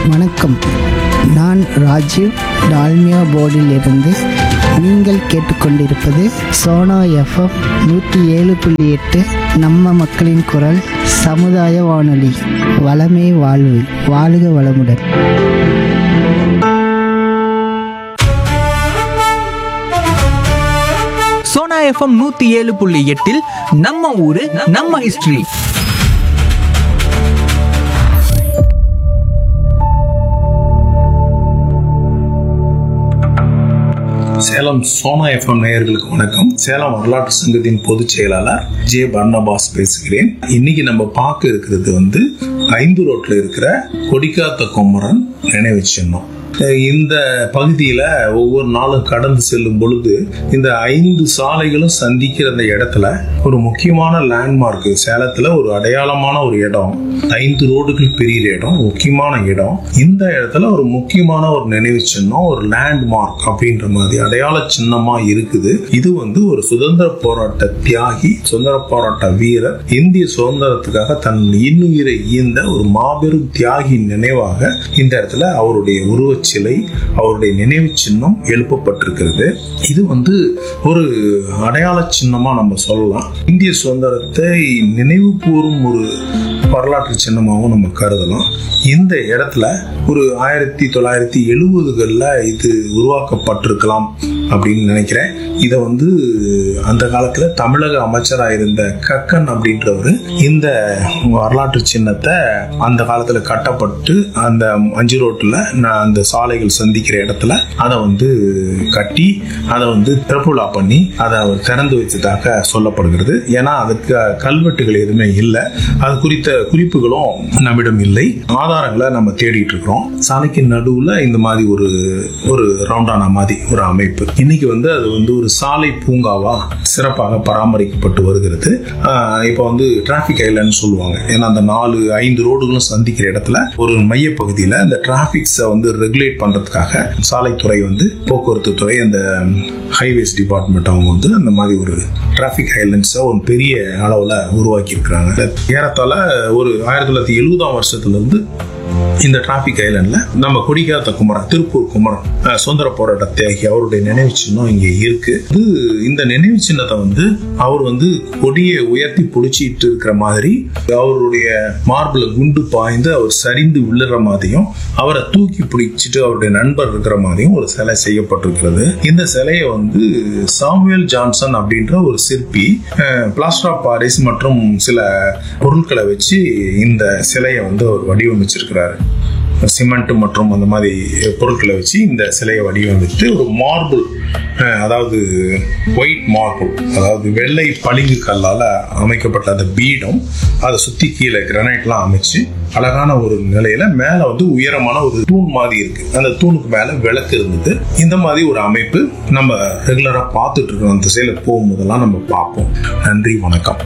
வணக்கம் நான் ராஜீவ் டால்மியா போர்டிலிருந்து நீங்கள் கேட்டுக்கொண்டிருப்பது சோனா எஃப்எம் நூற்றி ஏழு புள்ளி எட்டு நம்ம மக்களின் குரல் சமுதாய வானொலி வளமே வாழ்வு வாழுக வளமுடன் சோனா எஃப்எம் நூத்தி ஏழு புள்ளி எட்டில் நம்ம ஊரு நம்ம ஹிஸ்டரி சேலம் சோனா எஃப்எம் நேயர்களுக்கு வணக்கம் சேலம் வரலாற்று சங்கத்தின் பொதுச் செயலாளர் ஜே பர்னபாஸ் பேசுகிறேன் இன்னைக்கு நம்ம பார்க்க இருக்கிறது வந்து ஐந்து ரோட்ல இருக்கிற கொடிக்காத்த கொமரன் நினைவு சின்னம் இந்த பகுதியில ஒவ்வொரு நாளும் கடந்து செல்லும் பொழுது இந்த ஐந்து சாலைகளும் சந்திக்கிற அந்த இடத்துல ஒரு முக்கியமான லேண்ட்மார்க் சேலத்துல ஒரு அடையாளமான ஒரு இடம் ஐந்து ரோடுகள் பெரிய இடம் முக்கியமான இடம் இந்த இடத்துல ஒரு முக்கியமான ஒரு நினைவு சின்னம் ஒரு லேண்ட்மார்க் அப்படின்ற மாதிரி அடையாள சின்னமா இருக்குது இது வந்து ஒரு சுதந்திர போராட்ட தியாகி சுதந்திர போராட்ட வீரர் இந்திய சுதந்திரத்துக்காக தன் இன்னுயிரை ஈந்த ஒரு மாபெரும் தியாகி நினைவாக இந்த இடத்துல அவருடைய உருவச்சிலை அவருடைய நினைவு சின்னம் எழுப்பப்பட்டிருக்கிறது இது வந்து ஒரு அடையாள சின்னமா நம்ம சொல்லலாம் இந்திய சுதந்திரத்தை நினைவு கூறும் ஒரு வரலாற்று சின்னமாகவும் நம்ம கருதலாம் இந்த இடத்துல ஒரு ஆயிரத்தி தொள்ளாயிரத்தி எழுபதுகளில் இது உருவாக்கப்பட்டிருக்கலாம் அப்படின்னு நினைக்கிறேன் இதை வந்து அந்த காலத்தில் தமிழக அமைச்சராக இருந்த கக்கன் அப்படின்றவர் இந்த வரலாற்று சின்னத்தை அந்த காலத்தில் கட்டப்பட்டு அந்த அஞ்சு ரோட்டில் அந்த சாலைகள் சந்திக்கிற இடத்துல அதை வந்து கட்டி அதை வந்து திறப்புலா பண்ணி அதை அவர் திறந்து வச்சதாக சொல்லப்படுகிறது ஏன்னா அதுக்கு கல்வெட்டுகள் எதுவுமே இல்லை அது குறித்த குறிப்புகளும் நம்மிடம் இல்லை ஆதாரங்களை நம்ம தேடிட்டு இருக்கிறோம் சாலைக்கு நடுவுல இந்த மாதிரி ஒரு ஒரு ரவுண்டான மாதிரி ஒரு அமைப்பு இன்னைக்கு வந்து அது வந்து ஒரு சாலை பூங்காவா சிறப்பாக பராமரிக்கப்பட்டு வருகிறது ஆஹ் இப்போ வந்து டிராபிக் ஐலண்ட் சொல்லுவாங்க ஏன்னா அந்த நாலு ஐந்து ரோடுகளும் சந்திக்கிற இடத்துல ஒரு மைய பகுதியில் இந்த டிராபிக்ஸை வந்து ரெகுலேட் பண்றதுக்காக சாலைத்துறை வந்து போக்குவரத்து துறை அந்த ஹைவேஸ் டிபார்ட்மெண்ட் அவங்க வந்து அந்த மாதிரி ஒரு டிராபிக் ஐலண்ட்ஸை ஒரு பெரிய அளவில் உருவாக்கி இருக்கிறாங்க ஏறத்தாழ ஒரு ஆயிரத்தி தொள்ளாயிரத்தி எழுபதாம் வருஷத்துல இருந்து இந்த டிராபிக் ஐலண்ட்ல நம்ம கொடிக்காத்த குமரன் திருப்பூர் குமரன் அஹ், சுதந்திர போராட்ட தியாகி அவருடைய நினைவு சின்னம் இங்க இருக்கு இது இந்த நினைவு சின்னத்தை வந்து அவர் வந்து கொடியை உயர்த்தி பிடிச்சிட்டு இருக்கிற மாதிரி அவருடைய மார்பிள் குண்டு பாய்ந்து அவர் சரிந்து விழுற மாதிரியும் அவரை தூக்கி பிடிச்சிட்டு அவருடைய நண்பர் இருக்கிற மாதிரியும் ஒரு சிலை செய்யப்பட்டிருக்கிறது இந்த சிலையை வந்து சாமுவேல் ஜான்சன் அப்படின்ற ஒரு சிற்பி பிளாஸ்டர் ஆஃப் பாரிஸ் மற்றும் சில பொருட்களை வச்சு இந்த சிலையை வந்து அவர் வடிவமைச்சிருக்கிறாரு சிமெண்ட் மற்றும் அந்த மாதிரி பொருட்களை வச்சு இந்த சிலையை வடிவமைத்து ஒரு மார்பிள் அதாவது ஒயிட் மார்பிள் அதாவது வெள்ளை பளிங்கு கல்லால் அமைக்கப்பட்ட அந்த பீடம் அதை சுற்றி கீழே கிரானைட்லாம் அமைச்சு அழகான ஒரு நிலையில மேல வந்து உயரமான ஒரு தூண் மாதிரி இருக்கு அந்த தூணுக்கு மேல விளக்கு இருந்தது இந்த மாதிரி ஒரு அமைப்பு நம்ம ரெகுலரா பார்த்துட்டு இருக்கோம் அந்த திசையில போகும்போதெல்லாம் நம்ம பார்ப்போம் நன்றி வணக்கம்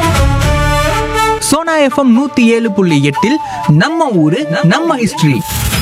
சோனா எஃப்எம் நூத்தி ஏழு புள்ளி எட்டில் நம்ம ஊரு நம்ம ஹிஸ்டரி